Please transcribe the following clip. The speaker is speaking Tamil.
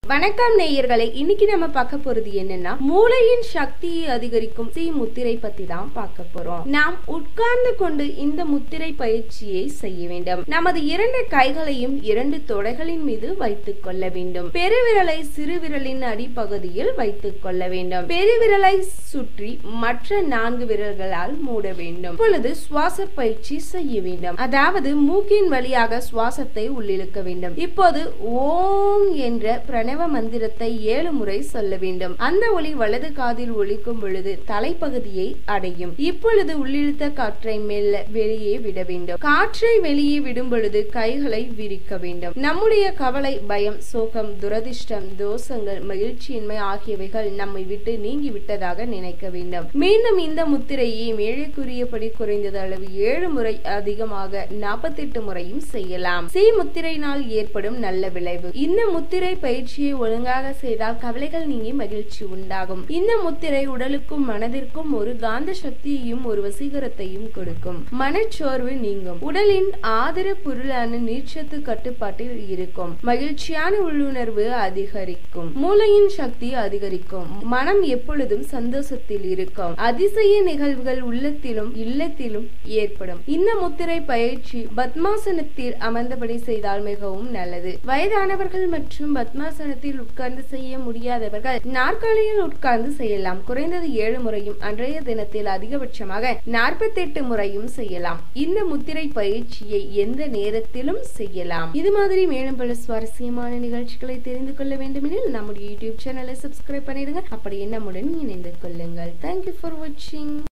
வணக்கம் நேயர்களே இன்னைக்கு நம்ம பார்க்க போறது என்னன்னா மூளையின் சக்தியை அதிகரிக்கும் சி முத்திரை பத்தி தான் பார்க்க போறோம் நாம் உட்கார்ந்து கொண்டு இந்த முத்திரை பயிற்சியை செய்ய வேண்டும் நமது இரண்டு கைகளையும் இரண்டு தொடைகளின் மீது வைத்துக் கொள்ள வேண்டும் பெருவிரலை சிறுவிரலின் அடிப்பகுதியில் வைத்துக் கொள்ள வேண்டும் பெருவிரலை சுற்றி மற்ற நான்கு விரல்களால் மூட வேண்டும் இப்பொழுது சுவாச பயிற்சி செய்ய வேண்டும் அதாவது மூக்கின் வழியாக சுவாசத்தை உள்ளிழுக்க வேண்டும் இப்போது ஓம் என்ற பிரணவ மந்திரத்தை ஏழு முறை சொல்ல வேண்டும் அந்த ஒளி வலது காதில் ஒலிக்கும் பொழுது தலைப்பகுதியை அடையும் இப்பொழுது உள்ளிழுத்த காற்றை மெல்ல வெளியே விட வேண்டும் காற்றை வெளியே விடும் பொழுது கைகளை விரிக்க வேண்டும் நம்முடைய கவலை பயம் சோகம் துரதிர்ஷ்டம் தோஷங்கள் மகிழ்ச்சியின்மை ஆகியவைகள் நம்மை விட்டு நீங்கி விட்டதாக நினைக்க வேண்டும் மீண்டும் இந்த முத்திரையை மேழைக்குரியபடி குறைந்தது அளவு ஏழு முறை அதிகமாக நாற்பத்தெட்டு முறையும் செய்யலாம் சி முத்திரையினால் ஏற்படும் நல்ல விளைவு இந்த முத்திரை பயிற்சியை ஒழுங்காக செய்தால் கவலைகள் நீங்கி மகிழ்ச்சி உண்டாகும் இந்த முத்திரை உடலுக்கும் மனதிற்கும் ஒரு காந்த சக்தியையும் ஒரு வசீகரத்தையும் கொடுக்கும் மனச்சோர்வு நீங்கும் உடலின் ஆதர பொருளான நீர்ச்சத்து கட்டுப்பாட்டில் இருக்கும் மகிழ்ச்சியான உள்ளுணர்வு அதிகரிக்கும் மூளையின் சக்தி அதிகரிக்கும் மனம் எப்பொழுதும் சந்தோஷத்தில் இருக்கும் அதிசய நிகழ்வுகள் உள்ளத்திலும் இல்லத்திலும் ஏற்படும் இந்த முத்திரை பயிற்சி பத்மாசனத்தில் அமர்ந்தபடி செய்தால் மிகவும் நல்லது வயதானவர்கள் மற்றும் பத்மாசனத்தில் உட்கார்ந்து செய்ய முடியாதவர்கள் நாற்காலியில் உட்கார்ந்து செய்யலாம் குறைந்தது ஏழு முறையும் அன்றைய தினத்தில் அதிகபட்சமாக நாற்பத்தெட்டு முறையும் செய்யலாம் இந்த முத்திரை பயிற்சியை எந்த நேரத்திலும் செய்யலாம் இது மாதிரி மேலும் பல சுவாரஸ்யமான நிகழ்ச்சிகளை தெரிந்து கொள்ள வேண்டுமெனில் நம்முடைய யூடியூப் சேனலை சப்ஸ்கிரைப் பண்ணிடுங்க அப்படியே நம்முடன் இணைந்து கொள்ளுங்கள் தேங்க்யூ ஃபார் வாட்சிங்